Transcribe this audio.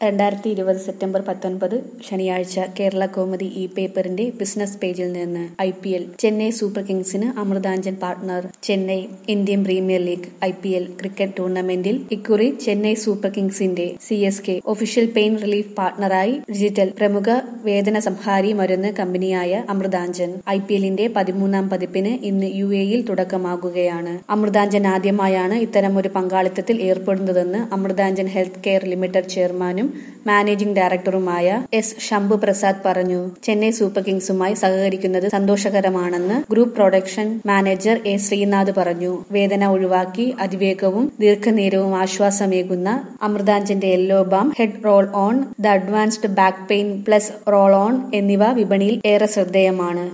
രണ്ടായിരത്തി ഇരുപത് സെപ്റ്റംബർ പത്തൊൻപത് ശനിയാഴ്ച കേരള കോമഡി ഇ പേപ്പറിന്റെ ബിസിനസ് പേജിൽ നിന്ന് I P L Chennai super കിങ്സിന് Amrutanjan partner Chennai Indian premier league I P L cricket ടൂർണമെന്റിൽ ഇക്കുറി ചെന്നൈ സൂപ്പർ കിങ്സിന്റെ C S K official pain relief പാർട്ട്ണറായി ഡിജിറ്റൽ പ്രമുഖ വേദന സംഹാരി മരുന്ന് കമ്പനിയായ അമൃതാഞ്ജൻ ഐ പി എല്ലിന്റെ പതിമൂന്നാം പതിപ്പിന് ഇന്ന് യു എയിൽ തുടക്കമാകുകയാണ് അമൃതാഞ്ജൻ ആദ്യമായാണ് ഇത്തരമൊരു പങ്കാളിത്തത്തിൽ ഏർപ്പെടുന്നതെന്ന് അമൃതാഞ്ജൻ ഹെൽത്ത് കെയർ ലിമിറ്റഡ് ചെയർമാനും മാനേജിംഗ് ഡയറക്ടറുമായ എസ് ശംഭു പ്രസാദ് പറഞ്ഞു ചെന്നൈ സൂപ്പർ കിങ്സുമായി സഹകരിക്കുന്നത് സന്തോഷകരമാണെന്ന് group production manager A Sreenath പറഞ്ഞു വേദന ഒഴിവാക്കി അതിവേഗവും ദീർഘനേരവും ആശ്വാസമേകുന്ന അമൃതാഞ്ജന്റെ yellow balm head roll on the advanced back pain plus roll on എന്നിവ വിപണിയിൽ ഏറെ ശ്രദ്ധേയമാണ്